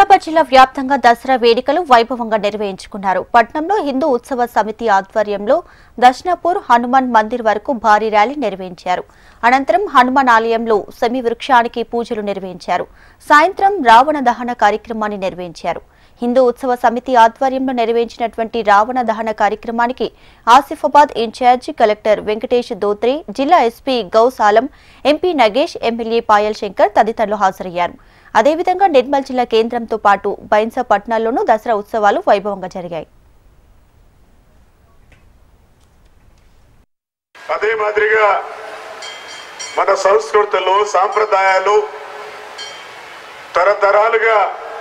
నిజామాబాద్ జిల్లా వ్యాప్తంగా దసరా వేడుకలు వైభవంగా నిర్వహించుకున్నారు పట్నంలో హిందూ ఉత్సవ సమితి ఆధ్వర్యంలో దర్శనపూర్ హనుమాన్ మందిర్ వరకు భారీ ర్యాలీ నిర్వహించారు అనంతరం హనుమాన్ ఆలయంలో సెమి వృక్షానికి పూజలు నిర్వహించారు సాయంత్రం రావణ దహన కార్యక్రమాన్ని నిర్వహించారు హిందూ ఉత్సవ సమితి ఆధ్వర్యంలో నిర్వహించినటువంటి రావణ దహన కార్యక్రమానికి ఆసిఫాబాద్ ఇన్ఛార్జి కలెక్టర్ వెంకటేష్ దోత్రే జిల్లా SP Gous Alam MP Nagesh MLA Payal Shankar తదితరులు హాజరయ్యారు అదేవిధంగా నిర్మల్ జిల్లా కేంద్రంతో పాటు బైన్సా పట్టణాల్లోనూ దసరా ఉత్సవాలు వైభవంగా జరిగాయి అదే మాదిరిగా మన సంస్కృతులు సాంప్రదాయాలు తరతరాలుగా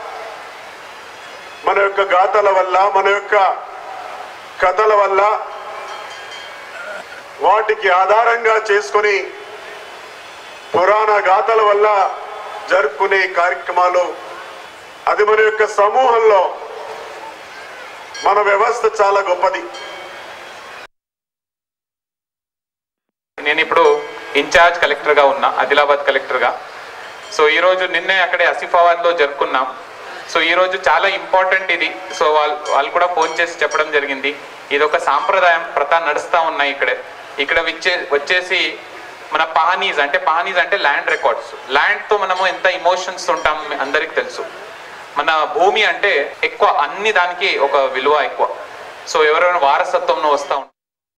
మన యొక్క గాథల వల్ల మన యొక్క కథల వల్ల వాటికి ఆధారంగా చేసుకొని పురాణ గాథల వల్ల జరుపుకునే కార్యక్రమాలు అది మన యొక్క సమూహంలో మన వ్యవస్థ చాలా గొప్పది నేను ఇప్పుడు ఇన్ఛార్జ్ కలెక్టర్గా ఉన్నా ఆదిలాబాద్ కలెక్టర్గా సో ఈరోజు నిన్నే అక్కడే ఆసిఫాబాద్లో జరుపుకున్నాం సో ఈరోజు చాలా ఇంపార్టెంట్ ఇది సో వాళ్ళు వాళ్ళు కూడా ఫోన్ చేసి చెప్పడం జరిగింది ఇది ఒక సాంప్రదాయం ప్రతా నడుస్తూ ఉన్నాయి ఇక్కడే ఇక్కడ వచ్చే వచ్చేసి మన పహానీస్ అంటే పహానీస్ అంటే ల్యాండ్ రికార్డ్స్ ల్యాండ్తో మనము ఎంత ఇమోషన్స్ ఉంటాం మీ అందరికీ తెలుసు మన భూమి అంటే ఎక్కువ అన్ని దానికి ఒక విలువ ఎక్కువ సో ఎవరైనా వారసత్వంలో వస్తూ ఉంటాం